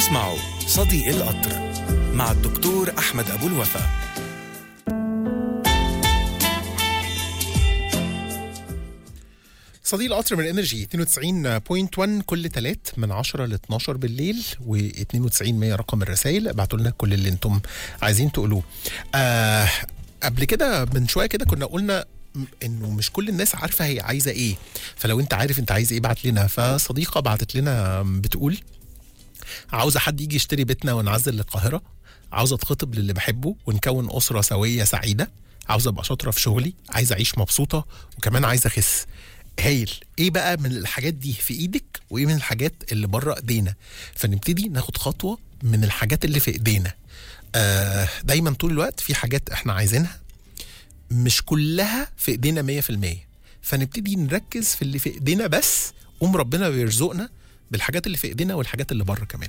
تسمعوا صديق القطر مع الدكتور أحمد أبو الوفا صديق القطر من انرجي 92.1 كل تلات من 10 ل 12 بالليل و92 100 رقم الرسائل ابعتوا لنا كل اللي انتم عايزين تقولوه. آه قبل كده من شويه كده كنا قلنا م- انه مش كل الناس عارفه هي عايزه ايه فلو انت عارف انت عايز ايه ابعت لنا فصديقه بعتت لنا بتقول عاوزه حد يجي يشتري بيتنا ونعزل للقاهره عاوزه اتخطب للي بحبه ونكون اسره سويه سعيده عاوزه ابقى شاطره في شغلي عايزه اعيش مبسوطه وكمان عايزه اخس هايل ايه بقى من الحاجات دي في ايدك وايه من الحاجات اللي بره ايدينا فنبتدي ناخد خطوه من الحاجات اللي في ايدينا آه دايما طول الوقت في حاجات احنا عايزينها مش كلها في ايدينا 100% فنبتدي نركز في اللي في ايدينا بس قوم ربنا بيرزقنا بالحاجات اللي في ايدينا والحاجات اللي بره كمان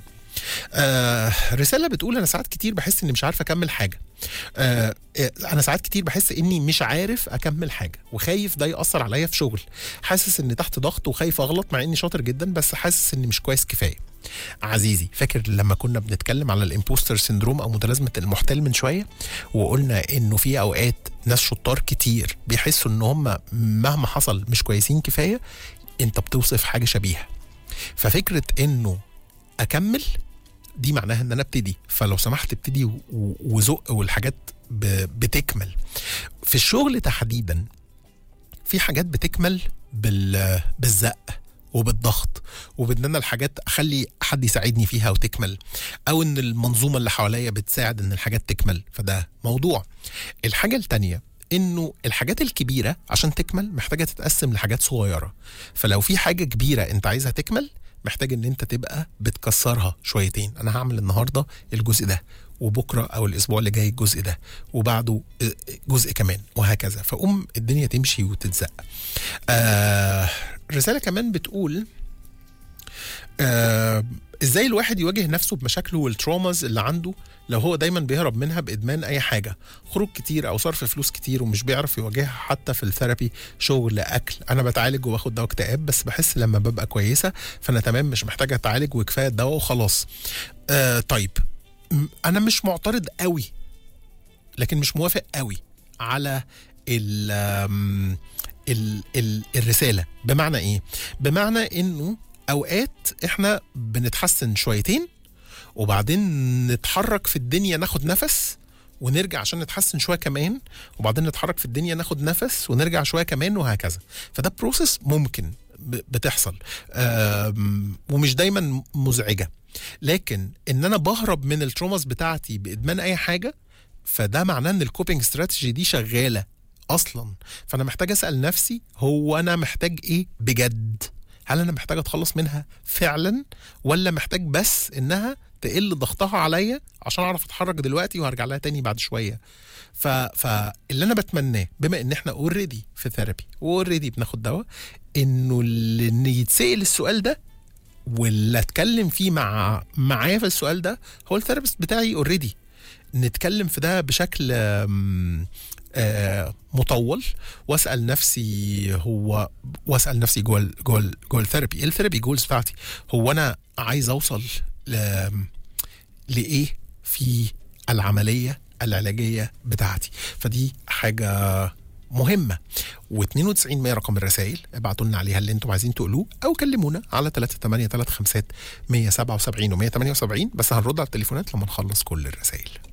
آه رسالة بتقول أنا ساعات كتير بحس إني مش عارف أكمل حاجة آه آه، أنا ساعات كتير بحس إني مش عارف أكمل حاجة وخايف ده يأثر عليا في شغل حاسس إني تحت ضغط وخايف أغلط مع إني شاطر جدا بس حاسس إني مش كويس كفاية عزيزي فاكر لما كنا بنتكلم على الامبوستر سيندروم او متلازمه المحتال من شويه وقلنا انه في اوقات ناس شطار كتير بيحسوا ان هم مهما حصل مش كويسين كفايه انت بتوصف حاجه شبيهه ففكره انه اكمل دي معناها ان انا ابتدي فلو سمحت ابتدي و- و- وزق والحاجات ب- بتكمل في الشغل تحديدا في حاجات بتكمل بال بالزق وبالضغط وبان انا الحاجات اخلي حد يساعدني فيها وتكمل او ان المنظومه اللي حواليا بتساعد ان الحاجات تكمل فده موضوع الحاجه التانية انه الحاجات الكبيره عشان تكمل محتاجه تتقسم لحاجات صغيره فلو في حاجه كبيره انت عايزها تكمل محتاج ان انت تبقى بتكسرها شويتين انا هعمل النهارده الجزء ده وبكره او الاسبوع اللي جاي الجزء ده وبعده جزء كمان وهكذا فقوم الدنيا تمشي وتتزق آه رساله كمان بتقول آه ازاي الواحد يواجه نفسه بمشاكله والتروماز اللي عنده لو هو دايما بيهرب منها بادمان اي حاجه خروج كتير او صرف فلوس كتير ومش بيعرف يواجهها حتى في الثيرابي شغل اكل انا بتعالج وباخد دواء اكتئاب بس بحس لما ببقى كويسه فانا تمام مش محتاجه اتعالج وكفايه الدواء وخلاص آه طيب م- انا مش معترض قوي لكن مش موافق قوي على ال آم، ال ال الرساله بمعنى ايه بمعنى انه اوقات احنا بنتحسن شويتين وبعدين نتحرك في الدنيا ناخد نفس ونرجع عشان نتحسن شويه كمان وبعدين نتحرك في الدنيا ناخد نفس ونرجع شويه كمان وهكذا فده بروسس ممكن ب- بتحصل آم، ومش دايما مزعجه لكن ان انا بهرب من التروماس بتاعتي بادمان اي حاجه فده معناه ان الكوبينج استراتيجي دي شغاله اصلا فانا محتاج اسال نفسي هو انا محتاج ايه بجد هل انا محتاج اتخلص منها فعلا ولا محتاج بس انها تقل ضغطها عليا عشان اعرف اتحرك دلوقتي وهرجع لها تاني بعد شويه ف... فاللي انا بتمناه بما ان احنا اوريدي في ثيرابي واوريدي بناخد دواء انه اللي إن يتسال السؤال ده واللي اتكلم فيه مع معايا في السؤال ده هو الثيرابيست بتاعي اوريدي نتكلم في ده بشكل آم، آه، مطول واسال نفسي هو واسال نفسي جوه ال- جوه ال- جوه الثيرابي ايه الثيرابي جولز بتاعتي هو انا عايز اوصل ل... لايه في العمليه العلاجيه بتاعتي فدي حاجه مهمه و92 100 رقم الرسائل ابعتوا لنا عليها اللي انتم عايزين تقولوه او كلمونا على 3835 177 و178 بس هنرد على التليفونات لما نخلص كل الرسائل